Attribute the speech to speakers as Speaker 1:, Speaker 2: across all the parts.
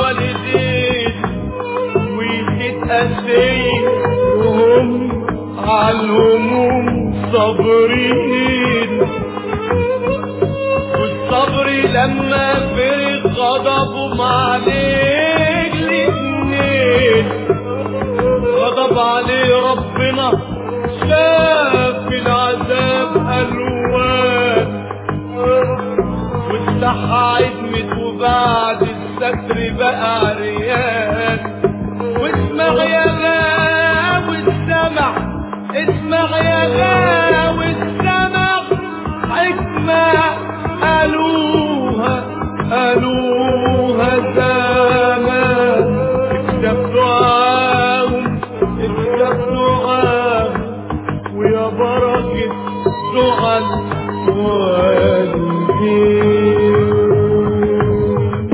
Speaker 1: الوالدين وتتأذين وهم عالهموم صابرين والصبر لما فرق غضبهم عليك الاتنين غضب عليه ربنا شاف العذاب الوان والصحة عدمت وبعد الستر بقى عريان واسمع يا غاوي السمع اسمع يا غاوي السمع حكمة قالوها قالوها زمان اكتب دعاهم اكتب دعاهم ويا بركة دعاء الوالدين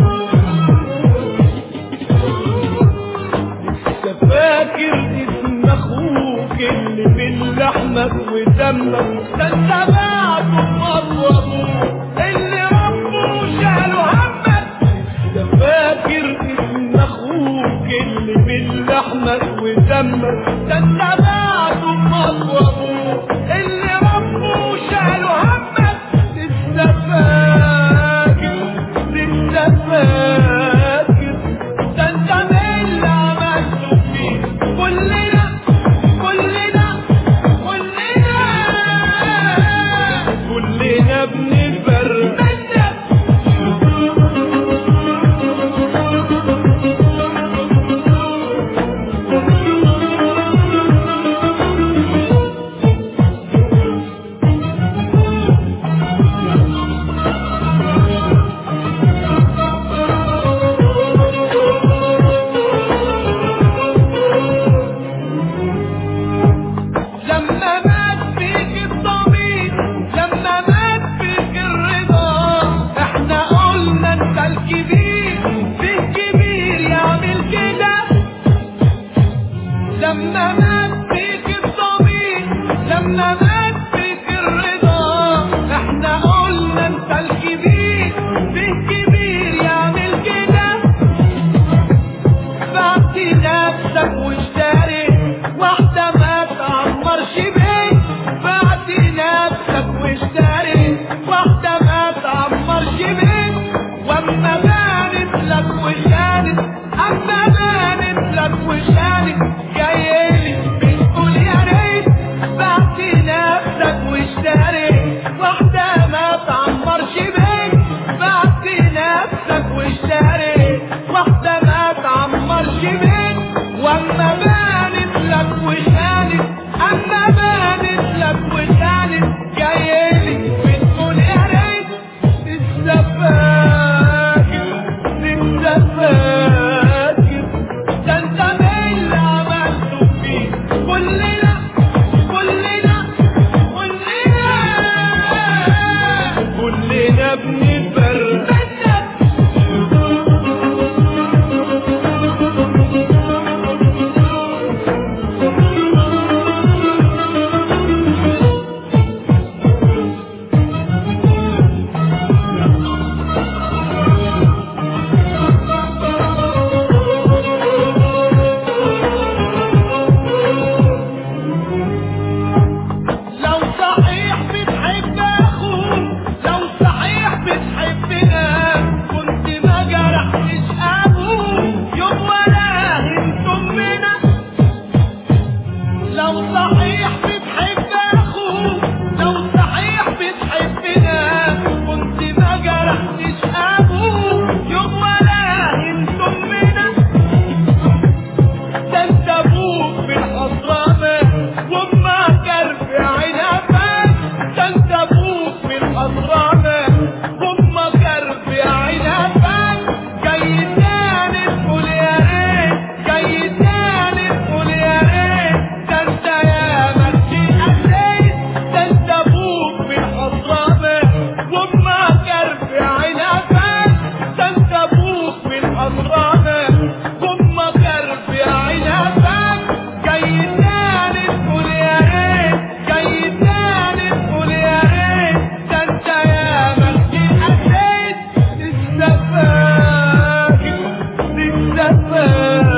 Speaker 1: لسه فاكر اسم اخوك اللي من لحمك ودمك ده انت بعده مره اللي ربه شاله همك لسه فاكر اسم اخوك اللي من لحمك ودمك ده انت بعده مره اللي ربه شاله همك لسه فاكر لسه فاكر ده انت من اللي عملته فيه كلنا كلنا كلنا كلنا بنتبرد لما مات فيك الضمير لما مات فيك الرضا احنا قلنا انت الكبير في كبير يعمل كده لما مات فيك الضمير لما مات فيك الرضا احنا قلنا انت الكبير في كبير يعمل كده بعت نفسك واشتري واحدة ما تعمرش بيت بعت نفسك واشتري واحدة ما تعمرش بيت واما بانت لك وشانت اما بانت لك وشانت جايلي بتقول يا ريت بعت نفسك واشتري واحدة ما تعمرش بيت بعت نفسك واشتري واحدة ما تعمرش بيت واما بانت لك وشانت اما بانت لك وشانت جايلي بتقول يا ريت لسه فاكر لسه فاكر ده انت من اللي عملته فيه كلنا كلنا كلنا كلنا بنتبرد جفاك